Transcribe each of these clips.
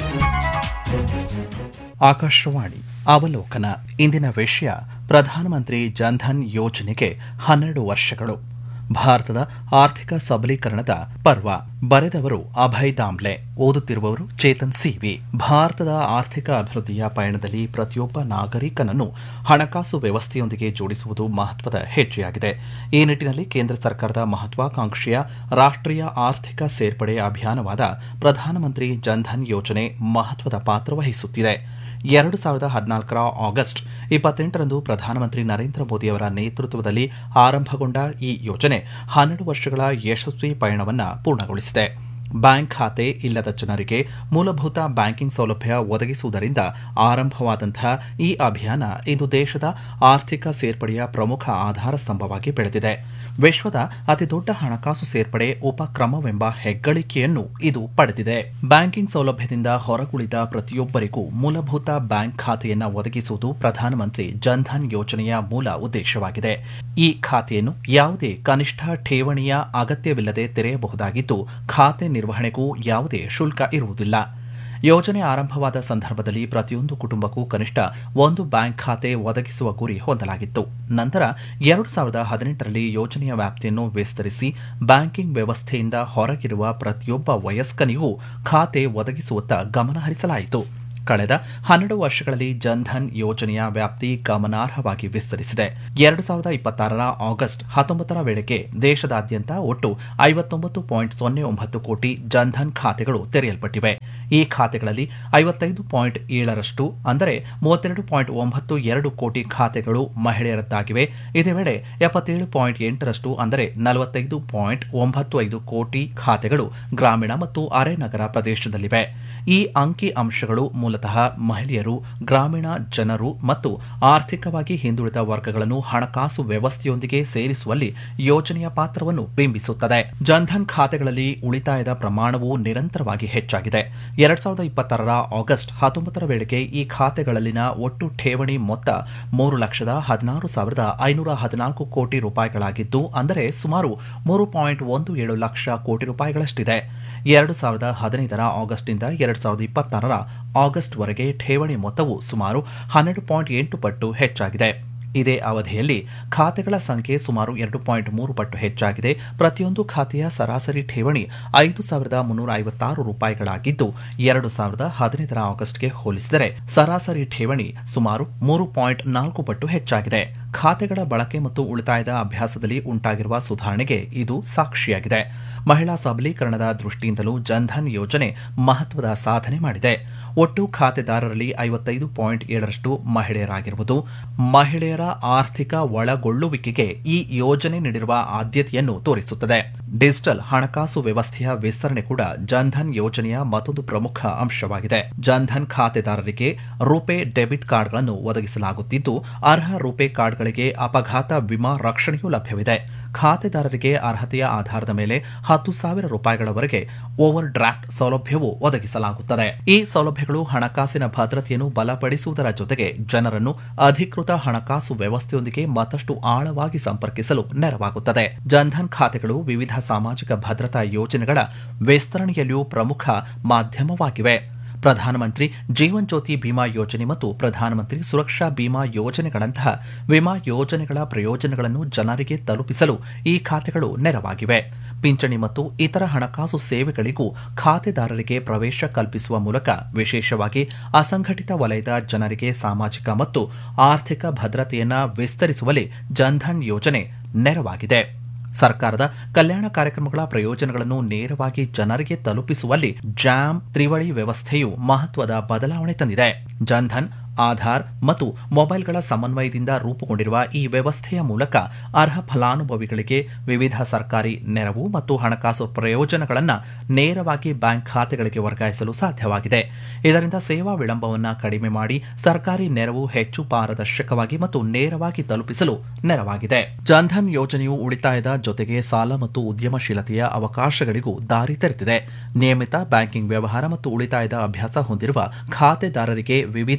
ಆಕಾಶವಾಣಿ ಅವಲೋಕನ ಇಂದಿನ ವಿಷಯ ಪ್ರಧಾನಮಂತ್ರಿ ಜನ್ಧನ್ ಯೋಜನೆಗೆ ಹನ್ನೆರಡು ವರ್ಷಗಳು ಭಾರತದ ಆರ್ಥಿಕ ಸಬಲೀಕರಣದ ಪರ್ವ ಬರೆದವರು ಅಭಯ್ ದಾಮ್ಲೆ ಓದುತ್ತಿರುವವರು ಚೇತನ್ ಸಿವಿ ಭಾರತದ ಆರ್ಥಿಕ ಅಭಿವೃದ್ಧಿಯ ಪಯಣದಲ್ಲಿ ಪ್ರತಿಯೊಬ್ಬ ನಾಗರಿಕನನ್ನು ಹಣಕಾಸು ವ್ಯವಸ್ಥೆಯೊಂದಿಗೆ ಜೋಡಿಸುವುದು ಮಹತ್ವದ ಹೆಜ್ಜೆಯಾಗಿದೆ ಈ ನಿಟ್ಟಿನಲ್ಲಿ ಕೇಂದ್ರ ಸರ್ಕಾರದ ಮಹತ್ವಾಕಾಂಕ್ಷೆಯ ರಾಷ್ಟ್ರೀಯ ಆರ್ಥಿಕ ಸೇರ್ಪಡೆ ಅಭಿಯಾನವಾದ ಪ್ರಧಾನಮಂತ್ರಿ ಜನ್ಧನ್ ಯೋಜನೆ ಮಹತ್ವದ ಪಾತ್ರ ವಹಿಸುತ್ತಿದೆ ಎರಡು ಸಾವಿರದ ಹದಿನಾಲ್ಕರ ಆಗಸ್ಟ್ ಇಪ್ಪತ್ತೆಂಟರಂದು ಪ್ರಧಾನಮಂತ್ರಿ ನರೇಂದ್ರ ಮೋದಿಯವರ ನೇತೃತ್ವದಲ್ಲಿ ಆರಂಭಗೊಂಡ ಈ ಯೋಜನೆ ಹನ್ನೆರಡು ವರ್ಷಗಳ ಯಶಸ್ವಿ ಪಯಣವನ್ನು ಪೂರ್ಣಗೊಳಿಸಿದೆ ಬ್ಯಾಂಕ್ ಖಾತೆ ಇಲ್ಲದ ಜನರಿಗೆ ಮೂಲಭೂತ ಬ್ಯಾಂಕಿಂಗ್ ಸೌಲಭ್ಯ ಒದಗಿಸುವುದರಿಂದ ಆರಂಭವಾದಂತಹ ಈ ಅಭಿಯಾನ ಇಂದು ದೇಶದ ಆರ್ಥಿಕ ಸೇರ್ಪಡೆಯ ಪ್ರಮುಖ ಆಧಾರ ಸ್ತಂಭವಾಗಿ ಬೆಳೆದಿದೆ ವಿಶ್ವದ ಅತಿದೊಡ್ಡ ಹಣಕಾಸು ಸೇರ್ಪಡೆ ಉಪಕ್ರಮವೆಂಬ ಹೆಗ್ಗಳಿಕೆಯನ್ನು ಇದು ಪಡೆದಿದೆ ಬ್ಯಾಂಕಿಂಗ್ ಸೌಲಭ್ಯದಿಂದ ಹೊರಗುಳಿದ ಪ್ರತಿಯೊಬ್ಬರಿಗೂ ಮೂಲಭೂತ ಬ್ಯಾಂಕ್ ಖಾತೆಯನ್ನು ಒದಗಿಸುವುದು ಪ್ರಧಾನಮಂತ್ರಿ ಜನ್ಧನ್ ಯೋಜನೆಯ ಮೂಲ ಉದ್ದೇಶವಾಗಿದೆ ಈ ಖಾತೆಯನ್ನು ಯಾವುದೇ ಕನಿಷ್ಠ ಠೇವಣಿಯ ಅಗತ್ಯವಿಲ್ಲದೆ ತೆರೆಯಬಹುದಾಗಿದ್ದು ಖಾತೆ ನಿರ್ವಹಣೆಗೂ ಯಾವುದೇ ಶುಲ್ಕ ಇರುವುದಿಲ್ಲ ಯೋಜನೆ ಆರಂಭವಾದ ಸಂದರ್ಭದಲ್ಲಿ ಪ್ರತಿಯೊಂದು ಕುಟುಂಬಕ್ಕೂ ಕನಿಷ್ಠ ಒಂದು ಬ್ಯಾಂಕ್ ಖಾತೆ ಒದಗಿಸುವ ಗುರಿ ಹೊಂದಲಾಗಿತ್ತು ನಂತರ ಎರಡು ಸಾವಿರದ ಹದಿನೆಂಟರಲ್ಲಿ ಯೋಜನೆಯ ವ್ಯಾಪ್ತಿಯನ್ನು ವಿಸ್ತರಿಸಿ ಬ್ಯಾಂಕಿಂಗ್ ವ್ಯವಸ್ಥೆಯಿಂದ ಹೊರಗಿರುವ ಪ್ರತಿಯೊಬ್ಬ ವಯಸ್ಕನಿಗೂ ಖಾತೆ ಒದಗಿಸುವತ್ತ ಗಮನ ಹರಿಸಲಾಯಿತು ಕಳೆದ ಹನ್ನೆರಡು ವರ್ಷಗಳಲ್ಲಿ ಜನ್ಧನ್ ಯೋಜನೆಯ ವ್ಯಾಪ್ತಿ ಗಮನಾರ್ಹವಾಗಿ ವಿಸ್ತರಿಸಿದೆ ಎರಡು ಸಾವಿರದ ಇಪ್ಪತ್ತಾರರ ಆಗಸ್ಟ್ ಹತ್ತೊಂಬತ್ತರ ವೇಳೆಗೆ ದೇಶದಾದ್ಯಂತ ಒಟ್ಟು ಐವತ್ತೊಂಬತ್ತು ಪಾಯಿಂಟ್ ಸೊನ್ನೆ ಒಂಬತ್ತು ಕೋಟಿ ಜನ್ಧನ್ ಖಾತೆಗಳು ತೆರೆಯಲ್ಪಟ್ಟಿವೆ ಈ ಖಾತೆಗಳಲ್ಲಿ ಐವತ್ತೈದು ಪಾಯಿಂಟ್ ಏಳರಷ್ಟು ಅಂದರೆ ಮೂವತ್ತೆರಡು ಪಾಯಿಂಟ್ ಒಂಬತ್ತು ಎರಡು ಕೋಟಿ ಖಾತೆಗಳು ಮಹಿಳೆಯರದ್ದಾಗಿವೆ ಇದೇ ವೇಳೆ ಎಪ್ಪತ್ತೇಳು ಪಾಯಿಂಟ್ ಎಂಟರಷ್ಟು ಅಂದರೆ ನಲವತ್ತೈದು ಪಾಯಿಂಟ್ ಒಂಬತ್ತು ಐದು ಕೋಟಿ ಖಾತೆಗಳು ಗ್ರಾಮೀಣ ಮತ್ತು ಅರೆ ನಗರ ಪ್ರದೇಶದಲ್ಲಿವೆ ಈ ಅಂಕಿ ಅಂಶಗಳು ಮೂಲತಃ ಮಹಿಳೆಯರು ಗ್ರಾಮೀಣ ಜನರು ಮತ್ತು ಆರ್ಥಿಕವಾಗಿ ಹಿಂದುಳಿದ ವರ್ಗಗಳನ್ನು ಹಣಕಾಸು ವ್ಯವಸ್ಥೆಯೊಂದಿಗೆ ಸೇರಿಸುವಲ್ಲಿ ಯೋಜನೆಯ ಪಾತ್ರವನ್ನು ಬಿಂಬಿಸುತ್ತದೆ ಜನ್ಧನ್ ಖಾತೆಗಳಲ್ಲಿ ಉಳಿತಾಯದ ಪ್ರಮಾಣವು ನಿರಂತರವಾಗಿ ಹೆಚ್ಚಾಗಿದೆ ಎರಡ್ ಸಾವಿರದ ಇಪ್ಪತ್ತಾರರ ಆಗಸ್ಟ್ ಹತ್ತೊಂಬತ್ತರ ವೇಳೆಗೆ ಈ ಖಾತೆಗಳಲ್ಲಿನ ಒಟ್ಟು ಠೇವಣಿ ಮೊತ್ತ ಮೂರು ಲಕ್ಷದ ಹದಿನಾರು ಸಾವಿರದ ಐನೂರ ಹದಿನಾಲ್ಕು ಕೋಟಿ ರೂಪಾಯಿಗಳಾಗಿದ್ದು ಅಂದರೆ ಸುಮಾರು ಮೂರು ಪಾಯಿಂಟ್ ಒಂದು ಏಳು ಲಕ್ಷ ಕೋಟಿ ರೂಪಾಯಿಗಳಷ್ಟಿದೆ ಎರಡು ಸಾವಿರದ ಹದಿನೈದರ ಆಗಸ್ಟ್ನಿಂದ ಎರಡು ಸಾವಿರದ ಇಪ್ಪತ್ತಾರರ ಆಗಸ್ಟ್ವರೆಗೆ ಠೇವಣಿ ಮೊತ್ತವು ಸುಮಾರು ಹನ್ನೆರಡು ಪಾಯಿಂಟ್ ಎಂಟು ಪಟ್ಟು ಹೆಚ್ಚಾಗಿದೆ ಇದೇ ಅವಧಿಯಲ್ಲಿ ಖಾತೆಗಳ ಸಂಖ್ಯೆ ಸುಮಾರು ಎರಡು ಪಾಯಿಂಟ್ ಮೂರು ಪಟ್ಟು ಹೆಚ್ಚಾಗಿದೆ ಪ್ರತಿಯೊಂದು ಖಾತೆಯ ಸರಾಸರಿ ಠೇವಣಿ ಐದು ಸಾವಿರದ ಮುನ್ನೂರ ಐವತ್ತಾರು ರೂಪಾಯಿಗಳಾಗಿದ್ದು ಎರಡು ಸಾವಿರದ ಹದಿನೈದರ ಆಗಸ್ಟ್ಗೆ ಹೋಲಿಸಿದರೆ ಸರಾಸರಿ ಠೇವಣಿ ಸುಮಾರು ಮೂರು ಪಾಯಿಂಟ್ ನಾಲ್ಕು ಪಟ್ಟು ಹೆಚ್ಚಾಗಿದೆ ಖಾತೆಗಳ ಬಳಕೆ ಮತ್ತು ಉಳಿತಾಯದ ಅಭ್ಯಾಸದಲ್ಲಿ ಉಂಟಾಗಿರುವ ಸುಧಾರಣೆಗೆ ಇದು ಸಾಕ್ಷಿಯಾಗಿದೆ ಮಹಿಳಾ ಸಬಲೀಕರಣದ ದೃಷ್ಟಿಯಿಂದಲೂ ಜನ್ಧನ್ ಯೋಜನೆ ಮಹತ್ವದ ಸಾಧನೆ ಮಾಡಿದೆ ಒಟ್ಟು ಖಾತೆದಾರರಲ್ಲಿ ಐವತ್ತೈದು ಪಾಯಿಂಟ್ ಏಳರಷ್ಟು ಮಹಿಳೆಯರಾಗಿರುವುದು ಮಹಿಳೆಯರ ಆರ್ಥಿಕ ಒಳಗೊಳ್ಳುವಿಕೆಗೆ ಈ ಯೋಜನೆ ನೀಡಿರುವ ಆದ್ಯತೆಯನ್ನು ತೋರಿಸುತ್ತದೆ ಡಿಜಿಟಲ್ ಹಣಕಾಸು ವ್ಯವಸ್ಥೆಯ ವಿಸ್ತರಣೆ ಕೂಡ ಜನ್ಧನ್ ಯೋಜನೆಯ ಮತ್ತೊಂದು ಪ್ರಮುಖ ಅಂಶವಾಗಿದೆ ಜನ್ಧನ್ ಖಾತೆದಾರರಿಗೆ ರುಪೇ ಡೆಬಿಟ್ ಕಾರ್ಡ್ಗಳನ್ನು ಒದಗಿಸಲಾಗುತ್ತಿದ್ದು ಅರ್ಹ ರುಪೇ ಕಾರ್ಡ್ಗಳಿಗೆ ಅಪಘಾತ ವಿಮಾ ರಕ್ಷಣೆಯೂ ಲಭ್ಯವಿದೆ ಖಾತೆದಾರರಿಗೆ ಅರ್ಹತೆಯ ಆಧಾರದ ಮೇಲೆ ಹತ್ತು ಸಾವಿರ ರೂಪಾಯಿಗಳವರೆಗೆ ಓವರ್ ಡ್ರಾಫ್ಟ್ ಸೌಲಭ್ಯವೂ ಒದಗಿಸಲಾಗುತ್ತದೆ ಈ ಸೌಲಭ್ಯಗಳು ಹಣಕಾಸಿನ ಭದ್ರತೆಯನ್ನು ಬಲಪಡಿಸುವುದರ ಜೊತೆಗೆ ಜನರನ್ನು ಅಧಿಕೃತ ಹಣಕಾಸು ವ್ಯವಸ್ಥೆಯೊಂದಿಗೆ ಮತ್ತಷ್ಟು ಆಳವಾಗಿ ಸಂಪರ್ಕಿಸಲು ನೆರವಾಗುತ್ತದೆ ಜನ್ಧನ್ ಖಾತೆಗಳು ವಿವಿಧ ಸಾಮಾಜಿಕ ಭದ್ರತಾ ಯೋಜನೆಗಳ ವಿಸ್ತರಣೆಯಲ್ಲಿಯೂ ಪ್ರಮುಖ ಮಾಧ್ಯಮವಾಗಿವೆ ಪ್ರಧಾನಮಂತ್ರಿ ಜೀವನ್ ಜ್ಯೋತಿ ಬಿಮಾ ಯೋಜನೆ ಮತ್ತು ಪ್ರಧಾನಮಂತ್ರಿ ಸುರಕ್ಷಾ ಬಿಮಾ ಯೋಜನೆಗಳಂತಹ ವಿಮಾ ಯೋಜನೆಗಳ ಪ್ರಯೋಜನಗಳನ್ನು ಜನರಿಗೆ ತಲುಪಿಸಲು ಈ ಖಾತೆಗಳು ನೆರವಾಗಿವೆ ಪಿಂಚಣಿ ಮತ್ತು ಇತರ ಹಣಕಾಸು ಸೇವೆಗಳಿಗೂ ಖಾತೆದಾರರಿಗೆ ಪ್ರವೇಶ ಕಲ್ಪಿಸುವ ಮೂಲಕ ವಿಶೇಷವಾಗಿ ಅಸಂಘಟಿತ ವಲಯದ ಜನರಿಗೆ ಸಾಮಾಜಿಕ ಮತ್ತು ಆರ್ಥಿಕ ಭದ್ರತೆಯನ್ನು ವಿಸ್ತರಿಸುವಲ್ಲಿ ಜನ್ಧನ್ ಯೋಜನೆ ನೆರವಾಗಿದೆ ಸರ್ಕಾರದ ಕಲ್ಯಾಣ ಕಾರ್ಯಕ್ರಮಗಳ ಪ್ರಯೋಜನಗಳನ್ನು ನೇರವಾಗಿ ಜನರಿಗೆ ತಲುಪಿಸುವಲ್ಲಿ ಜಾಮ್ ತ್ರಿವಳಿ ವ್ಯವಸ್ಥೆಯು ಮಹತ್ವದ ಬದಲಾವಣೆ ತಂದಿದೆ ಜನ್ಧನ್ ಆಧಾರ್ ಮತ್ತು ಮೊಬೈಲ್ಗಳ ಸಮನ್ವಯದಿಂದ ರೂಪುಗೊಂಡಿರುವ ಈ ವ್ಯವಸ್ಥೆಯ ಮೂಲಕ ಅರ್ಹ ಫಲಾನುಭವಿಗಳಿಗೆ ವಿವಿಧ ಸರ್ಕಾರಿ ನೆರವು ಮತ್ತು ಹಣಕಾಸು ಪ್ರಯೋಜನಗಳನ್ನು ನೇರವಾಗಿ ಬ್ಯಾಂಕ್ ಖಾತೆಗಳಿಗೆ ವರ್ಗಾಯಿಸಲು ಸಾಧ್ಯವಾಗಿದೆ ಇದರಿಂದ ಸೇವಾ ವಿಳಂಬವನ್ನು ಕಡಿಮೆ ಮಾಡಿ ಸರ್ಕಾರಿ ನೆರವು ಹೆಚ್ಚು ಪಾರದರ್ಶಕವಾಗಿ ಮತ್ತು ನೇರವಾಗಿ ತಲುಪಿಸಲು ನೆರವಾಗಿದೆ ಜನ್ಧನ್ ಯೋಜನೆಯು ಉಳಿತಾಯದ ಜೊತೆಗೆ ಸಾಲ ಮತ್ತು ಉದ್ಯಮಶೀಲತೆಯ ಅವಕಾಶಗಳಿಗೂ ದಾರಿ ತೆರೆದಿದೆ ನಿಯಮಿತ ಬ್ಯಾಂಕಿಂಗ್ ವ್ಯವಹಾರ ಮತ್ತು ಉಳಿತಾಯದ ಅಭ್ಯಾಸ ಹೊಂದಿರುವ ಖಾತೆದಾರರಿಗೆ ವಿವಿಧ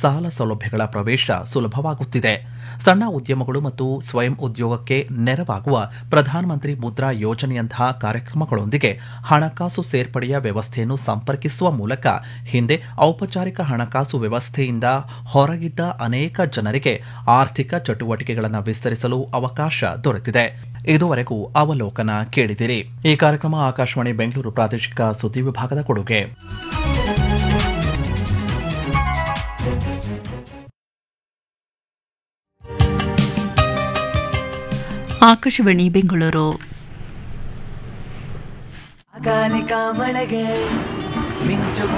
ಸಾಲ ಸೌಲಭ್ಯಗಳ ಪ್ರವೇಶ ಸುಲಭವಾಗುತ್ತಿದೆ ಸಣ್ಣ ಉದ್ಯಮಗಳು ಮತ್ತು ಸ್ವಯಂ ಉದ್ಯೋಗಕ್ಕೆ ನೆರವಾಗುವ ಪ್ರಧಾನಮಂತ್ರಿ ಮುದ್ರಾ ಯೋಜನೆಯಂತಹ ಕಾರ್ಯಕ್ರಮಗಳೊಂದಿಗೆ ಹಣಕಾಸು ಸೇರ್ಪಡೆಯ ವ್ಯವಸ್ಥೆಯನ್ನು ಸಂಪರ್ಕಿಸುವ ಮೂಲಕ ಹಿಂದೆ ಔಪಚಾರಿಕ ಹಣಕಾಸು ವ್ಯವಸ್ಥೆಯಿಂದ ಹೊರಗಿದ್ದ ಅನೇಕ ಜನರಿಗೆ ಆರ್ಥಿಕ ಚಟುವಟಿಕೆಗಳನ್ನು ವಿಸ್ತರಿಸಲು ಅವಕಾಶ ದೊರೆತಿದೆ ಇದುವರೆಗೂ ಅವಲೋಕನ ಕೇಳಿದಿರಿ ಈ ಕಾರ್ಯಕ್ರಮ ಆಕಾಶವಾಣಿ ಬೆಂಗಳೂರು ಪ್ರಾದೇಶಿಕ ಸುದ್ದಿ ವಿಭಾಗದ ಕೊಡುಗೆ ಆಕಾಶವಾಣಿ ಬೆಂಗಳೂರು ಅಕಾಲಿಕ ಮಳೆಗೆ ಮಿಂಚು